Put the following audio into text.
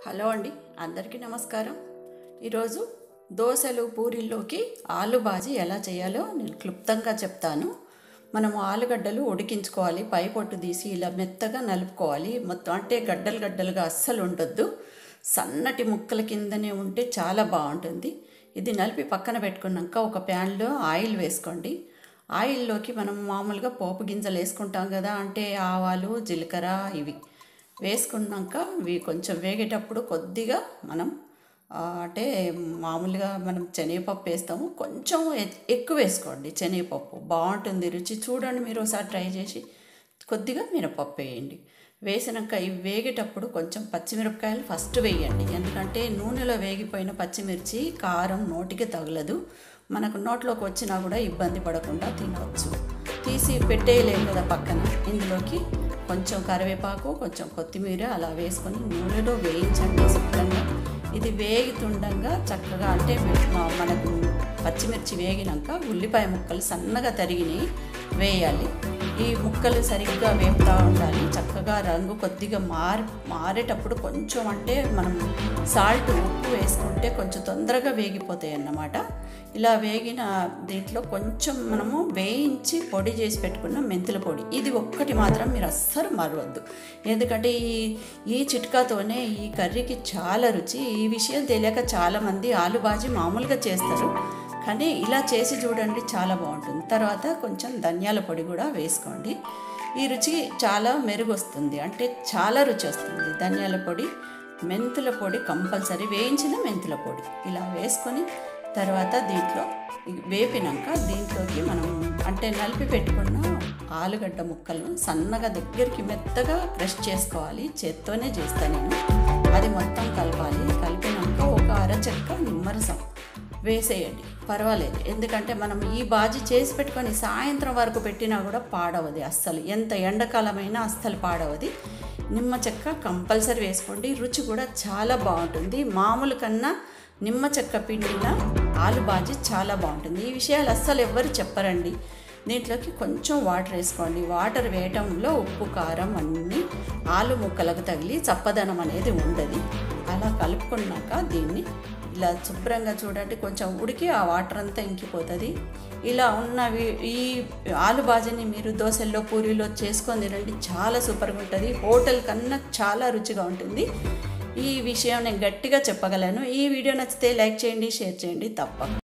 hello అండి అందరికీ నమస్కారం ఈరోజు దోశలు పూరీల్లోకి ఆలు బాజీ ఎలా చేయాలో నేను క్లుప్తంగా చెప్తాను మనము ఆలుగడ్డలు ఉడికించుకోవాలి పై పొట్టు తీసి ఇలా మెత్తగా నలుపుకోవాలి మొత్తం అంటే గడ్డలు గడ్డలుగా అస్సలు ఉండొద్దు సన్నటి ముక్కల కిందనే ఉంటే చాలా బాగుంటుంది ఇది నలిపి పక్కన పెట్టుకున్నాక ఒక ప్యాన్లో ఆయిల్ వేసుకోండి ఆయిల్లోకి మనం మామూలుగా పోపు గింజలు వేసుకుంటాం కదా అంటే ఆవాలు జీలకర్ర ఇవి వేసుకున్నాక ఇవి కొంచెం వేగేటప్పుడు కొద్దిగా మనం ఆ, అంటే మామూలుగా మనం శనగపప్పు వేస్తాము కొంచెం ఎ- ఎక్కువ వేసుకోండి శనగపప్పు బాగుంటుంది రుచి చూడండి మీరు ఒకసారి ట్రై చేసి కొద్దిగా మినపప్పు వేయండి వేసినాక ఇవి వేగేటప్పుడు కొంచెం పచ్చిమిరపకాయలు ఫస్ట్ వేయండి ఎందుకంటే నూనెలో వేగిపోయిన పచ్చిమిర్చి కారం నోటికి తగలదు మనకు నోట్లోకి వచ్చినా కూడా ఇబ్బంది పడకుండా తినవచ్చు తీసి పెట్టేయలేము కదా పక్కన ఇందులోకి కొంచెం కరివేపాకు కొంచెం కొత్తిమీర అలా వేసుకొని నూనెలో వేయించండి శుభ్రంగా ఇది వేగుతుండగా చక్కగా అంటే మ- మనకు పచ్చిమిర్చి వేగినాక ఉల్లిపాయ ముక్కలు సన్నగా తరిగినవి వేయాలి ఈ ముక్కలు సరిగ్గా వేపుతూ ఉండాలి చక్కగా రంగు కొద్దిగా మారి మారేటప్పుడు కొంచెం అంటే మనం సాల్ట్ ఉప్పు వేసుకుంటే కొంచెం తొందరగా వేగిపోతాయి అన్నమాట ఇలా వేగిన దీంట్లో కొంచెం మనము వేయించి పొడి చేసి పెట్టుకున్న మెంతుల పొడి ఇది ఒక్కటి మాత్రం మీరు అస్సలు మరవద్దు ఎందుకంటే ఈ ఈ చిట్కాతోనే ఈ కర్రీకి చాలా రుచి ఈ విషయం తెలియక చాలామంది ఆలు బాజీ మామూలుగా చేస్తారు కానీ ఇలా చేసి చూడండి చాలా బాగుంటుంది తర్వాత కొంచెం ధనియాల పొడి కూడా వేసుకోండి ఈ రుచి చాలా మెరుగు వస్తుంది అంటే చాలా రుచి వస్తుంది ధనియాల పొడి మెంతుల పొడి కంపల్సరీ వేయించిన మెంతుల పొడి ఇలా వేసుకొని తర్వాత దీంట్లో వేపినాక దీంట్లోకి మనం అంటే నలిపి పెట్టుకున్న ఆలుగడ్డ ముక్కలను సన్నగా దగ్గరికి మెత్తగా క్రష్ చేసుకోవాలి చేత్తోనే చేస్తాను నేను అది మొత్తం కలపాలి కలిపినాక ఒక అరచెక్క నిమ్మరసం వేసేయండి పర్వాలేదు ఎందుకంటే మనం ఈ బాజీ చేసి పెట్టుకొని సాయంత్రం వరకు పెట్టినా కూడా పాడవది అస్సలు ఎంత ఎండాకాలమైనా అస్సలు పాడవది నిమ్మ చెక్క కంపల్సరీ వేసుకోండి రుచి కూడా చాలా బాగుంటుంది మామూలు కన్నా నిమ్మ చెక్క పిండిన ఆలు బాజీ చాలా బాగుంటుంది ఈ విషయాలు అస్సలు ఎవ్వరు చెప్పరండి దీంట్లోకి కొంచెం వాటర్ వేసుకోండి వాటర్ వేయటంలో ఉప్పు కారం అన్నీ ఆలు ముక్కలకు తగిలి చప్పదనం అనేది ఉండదు అలా కలుపుకున్నాక దీన్ని ఇలా శుభ్రంగా చూడండి కొంచెం ఉడికి ఆ వాటర్ అంతా ఇంకిపోతుంది ఇలా ఉన్నవి ఈ ఆలు బాజీని మీరు దోశల్లో పూరీలో చేసుకొని తినండి చాలా సూపర్గా ఉంటుంది హోటల్ కన్నా చాలా రుచిగా ఉంటుంది ఈ విషయం నేను గట్టిగా చెప్పగలను ఈ వీడియో నచ్చితే లైక్ చేయండి షేర్ చేయండి తప్ప